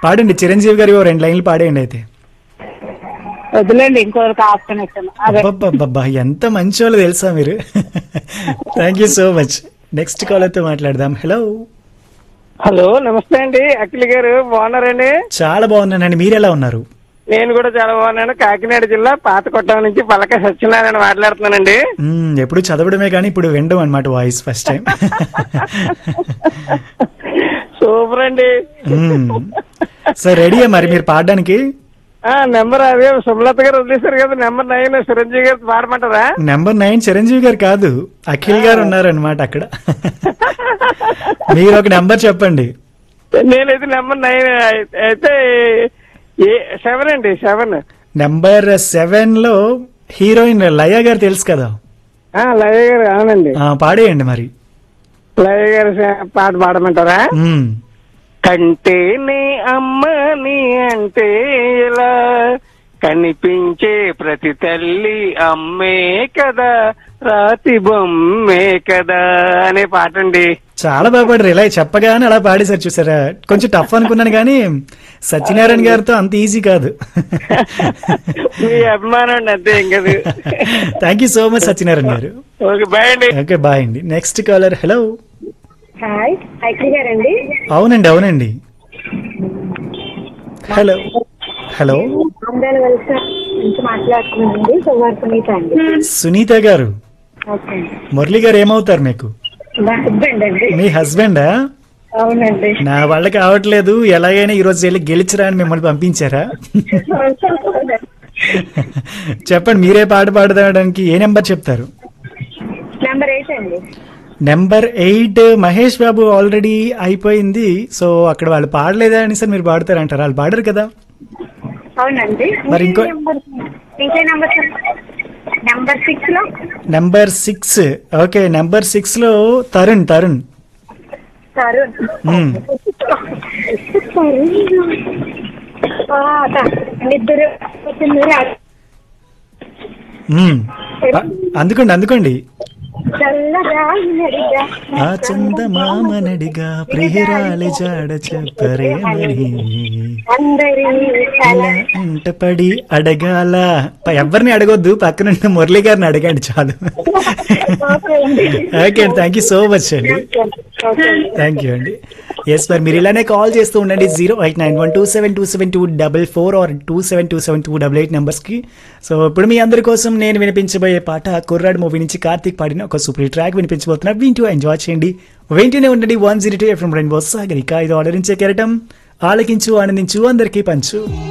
పాడండి చిరంజీవి గారి ఓ రెండు లైన్లు పాడేయండి అయితే వదిలేండి ఇంకొకరికి ఆప్షన్ ఇస్తాను అదే అబ్బబ్బబ్బబ్బా ఎంత మంచి వాళ్ళు తెలుసా మీరు thank you so much next కాలర్తో మాట్లాడదాం హలో హలో నమస్తే అండి అఖిల్ గారు బాగున్నారండి చాలా బాగున్నానండి మీరు ఎలా ఉన్నారు నేను కూడా చాలా బాగున్నాను కాకినాడ జిల్లా పాతకొట్టం నుంచి పలక సత్యనారాయణ మాట్లాడుతున్నానండి మ్మ్, ఎప్పుడు చదవడమే కానీ ఇప్పుడు వినడం అనమాట వాయిస్ ఫస్ట్ టైం సూపర్ అండి సో రెడీయా మరి మీరు పాడడానికి ఆ నెంబర్ అదే సుమలత గారు వదిలేశారు కదా నెంబర్ నైన్ చిరంజీవి గారు పాడమంటారా నెంబర్ నైన్ చిరంజీవి గారు కాదు అఖిల్ గారు ఉన్నారనమాట అక్కడ మీరు ఒక నెంబర్ చెప్పండి నేనైతే నెంబర్ నైన్ అయితే ఏ సెవెన్ అండి సెవెన్ నెంబర్ సెవెన్ లో హీరోయిన్ లయ గారు తెలుసు కదా లయ గారు అవునండి ఆ, పాడేయండి మరి లయ గారు సే- పాట పాడమంటారా మ్మ్. కంటేనే అమ్మని అంటే ఎలా కనిపించే ప్రతి తల్లి అమ్మే కదా రాతి బొమ్మే కదా అనే పాట అండి చాలా బాగా పాడారు ఇలా చెప్పగానే అలా పాడేశారు చూసారా కొంచెం టఫ్ అనుకున్నాను కానీ సత్యనారాయణ గారితో అంత ఈజీ కాదు మీ అభిమానం అండి అంతే ఇంకది thank you so much Satyanarayana గారు ఓకే బాయ్ అండి ఓకే బాయ్ అండి next caller hello hi Akhil గారండి అవునండి అవునండి హలో హలో ఆంధ్రాల వలస నుంచి మాట్లాడుతున్నానండి సుమారు సునీత అండి సునీత గారు ఓకే మురళి గారు ఏమవుతారు మీకు మా హస్బెండ్ అండి మీ హస్బెండా అవునండి నా వాళ్ళకి అవట్లేదు ఎలాగైనా ఈ రోజు వెళ్ళి గెలిచిరా అని మిమ్మల్ని పంపించారా చెప్పండి మీరే పాట పాడడానికి ఏ నెంబర్ చెప్తారు నెంబర్ ఎయిట్ అండి number eight Mahesh Babu already అయిపోయింది సో అక్కడ వాళ్ళు పాడలేదా అని సార్ మీరు పాడతారంటారు వాళ్ళు పాడరు కదా అవునండి మరి ఇంకో- ఇంకే నెంబర్ నెంబర్ సిక్స్ లో number six okay number six లో తరుణ్ తరుణ్ తరుణ్ మ్మ్. ఆ, త- నిద్ర నిద్ర మ్మ్. అ- అందుకోండి అందుకోండి చల్లగా నడిగా ఆ చందమామ నడిగా ప్రియురాలి జాడ చెప్పరేమని అందరి ఇలా ఇంట పడి అడగాల ప- ఎవరిని అడగొద్దు పక్కన మురళి గారిని అడగండి చాలు ఓకే అండి థ్యాంక్ యూ సో మచ్ అండి థ్యాంక్ యూ అండి ఎస్ మరి మీరు ఇలానే కాల్ చేస్తూ ఉండండి zero eight nine one two seven two seven two double four or two seven two seven two double eight నెంబర్స్కి సో ఇప్పుడు మీ అందరి కోసం నేను వినిపించబోయే పాట కుర్రాడ్ మూవీ నుంచి కార్తీక్ పాడిన ఒక సూపర్ ట్రాక్ వినిపించబోతున్నా వింటూ ఎంజాయ్ చేయండి వింటూనే ఉండండి వన్ జీరో టూ ఎఫ్ఎం రెండు సాగరిక ఇది ఆర్డరించే కెరటం ఆలకించు ఆనందించు అందరికీ పంచు